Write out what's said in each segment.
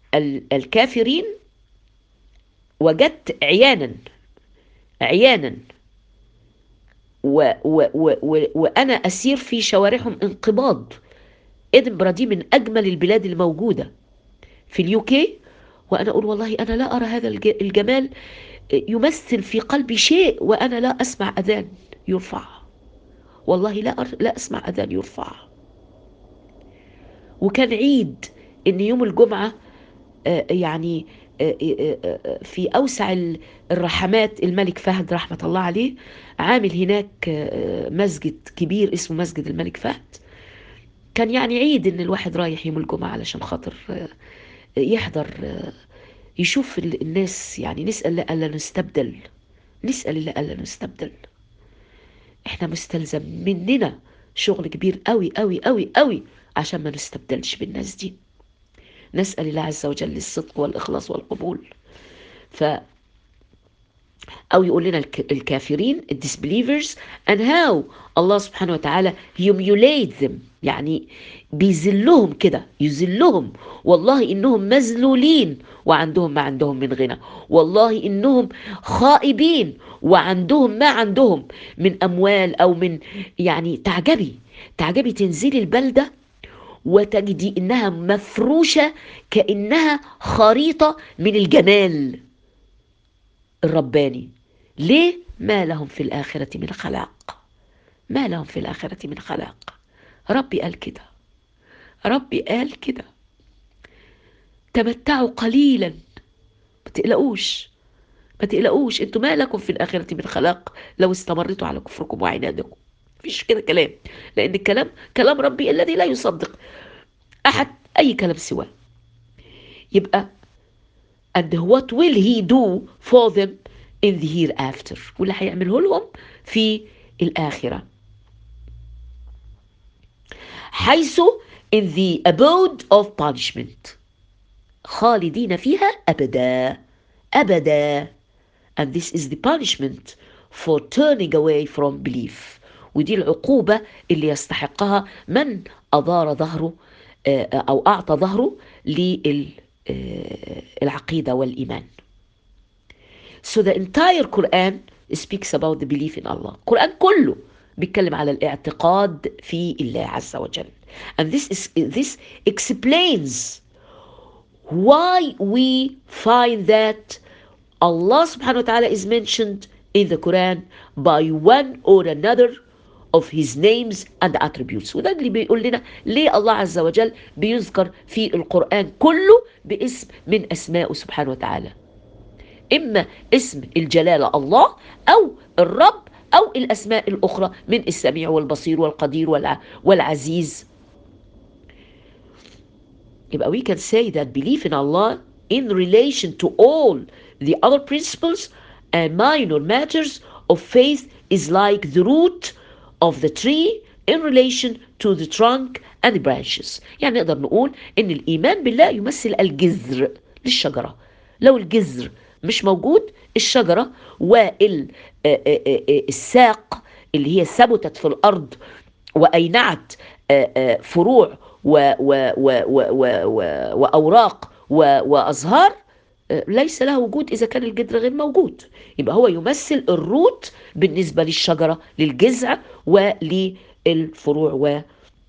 الكافرين وجدت عيانا عيانا و و و و وأنا أسير في شوارعهم انقباض إدنبرا دي من أجمل البلاد الموجودة في اليوكي وأنا أقول والله أنا لا أرى هذا الجمال يمثل في قلبي شيء وأنا لا أسمع أذان يرفع والله لا أر... لا أسمع أذان يرفع وكان عيد إن يوم الجمعة يعني في أوسع الرحمات الملك فهد رحمة الله عليه عامل هناك مسجد كبير اسمه مسجد الملك فهد كان يعني عيد إن الواحد رايح يوم الجمعة علشان خاطر يحضر يشوف الناس يعني نسأل لا ألا نستبدل نسأل لا ألا نستبدل احنا مستلزم مننا شغل كبير قوي قوي قوي قوي عشان ما نستبدلش بالناس دي نسأل الله عز وجل الصدق والإخلاص والقبول ف أو يقول لنا الكافرين الديسبليفرز and how الله سبحانه وتعالى humiliate them يعني بيذلهم كده يذلهم والله إنهم مذلولين وعندهم ما عندهم من غنى والله إنهم خائبين وعندهم ما عندهم من أموال أو من يعني تعجبي تعجبي تنزلي البلدة وتجدي إنها مفروشة كأنها خريطة من الجمال الرباني ليه ما لهم في الآخرة من خلاق ما لهم في الآخرة من خلاق ربي قال كده ربي قال كده تمتعوا قليلا ما تقلقوش ما تقلقوش انتوا ما لكم في الآخرة من خلاق لو استمرتوا على كفركم وعنادكم مفيش كده كلام لأن الكلام كلام ربي الذي لا يصدق أحد أي كلام سواه يبقى and what will he do for them in the hereafter واللي هيعمله لهم في الآخرة حيث in the abode of punishment خالدين فيها أبدا أبدا and this is the punishment for turning away from belief ودي العقوبة اللي يستحقها من أدار ظهره أو أعطى ظهره للعقيدة والإيمان So the entire Quran speaks about the belief in Allah. القرآن كله بيتكلم على الاعتقاد في الله عز وجل. And this is this explains why we find that Allah subhanahu wa ta'ala is mentioned in the Quran by one or another of his names and attributes وده اللي بيقول لنا ليه الله عز وجل بيذكر في القرآن كله باسم من أسمائه سبحانه وتعالى إما اسم الجلالة الله أو الرب أو الأسماء الأخرى من السميع والبصير والقدير والع... والعزيز يبقى we can say that belief in Allah in relation to all the other principles and minor matters of faith is like the root of the tree in relation to the trunk and the branches يعني نقدر نقول ان الايمان بالله يمثل الجذر للشجرة لو الجذر مش موجود الشجرة والساق اللي هي ثبتت في الارض واينعت فروع و و و و و و واوراق و وازهار ليس له وجود اذا كان الجذر غير موجود يبقى هو يمثل الروت بالنسبه للشجره للجذع وللفروع و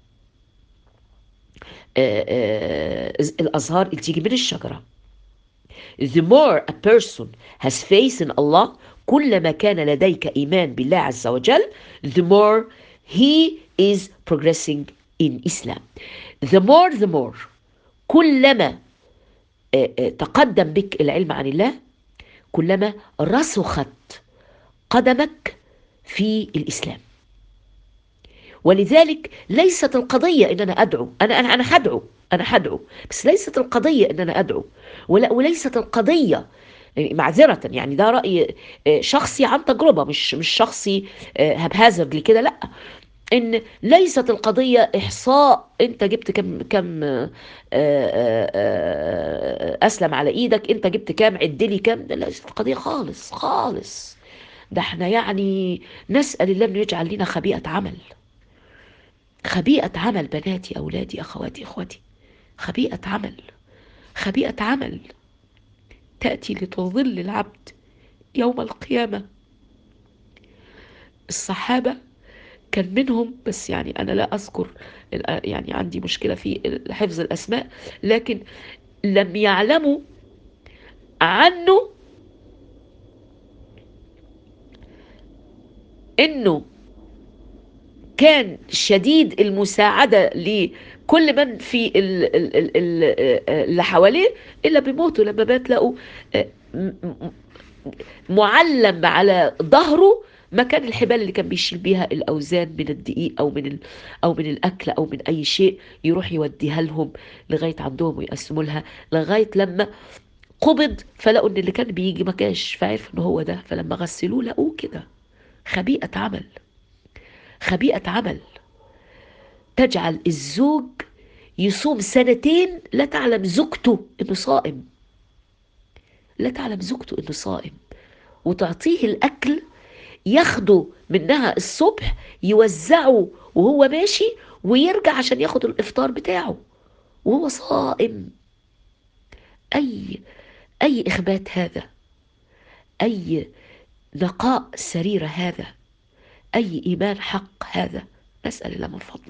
الازهار اللي تيجي من الشجره The more a person has faith in Allah كلما كان لديك إيمان بالله عز وجل the more he is progressing in Islam the more the more كلما تقدم بك العلم عن الله كلما رسخت قدمك في الإسلام ولذلك ليست القضية إن أنا أدعو أنا أنا أنا هدعو أنا هدعو بس ليست القضية إن أنا أدعو ولا وليست القضية معذرة يعني ده رأي شخصي عن تجربة مش مش شخصي هبهازرد كده لا ان ليست القضيه احصاء انت جبت كم كم اسلم على ايدك انت جبت كام عدلي كام ده ليست القضيه خالص خالص ده احنا يعني نسال الله انه يجعل لنا خبيئه عمل خبيئه عمل بناتي اولادي اخواتي اخواتي خبيئه عمل خبيئة عمل تأتي لتظل العبد يوم القيامة الصحابة كان منهم بس يعني أنا لا أذكر يعني عندي مشكلة في حفظ الأسماء لكن لم يعلموا عنه انه كان شديد المساعدة لكل من في اللي حواليه إلا بموته لما بات لقوا معلم على ظهره مكان الحبال اللي كان بيشيل بيها الأوزان من الدقيق أو من أو من الأكل أو من أي شيء يروح يوديها لهم لغاية عندهم ويقسموا لها لغاية لما قبض فلقوا إن اللي كان بيجي ما كانش فعرف إن هو ده فلما غسلوه لقوه كده خبيئة عمل خبيئة عمل تجعل الزوج يصوم سنتين لا تعلم زوجته انه صائم لا تعلم زوجته انه صائم وتعطيه الاكل ياخده منها الصبح يوزعه وهو ماشي ويرجع عشان ياخد الافطار بتاعه وهو صائم اي اي اخبات هذا اي نقاء سرير هذا أي إيمان حق هذا نسأل الله من فضله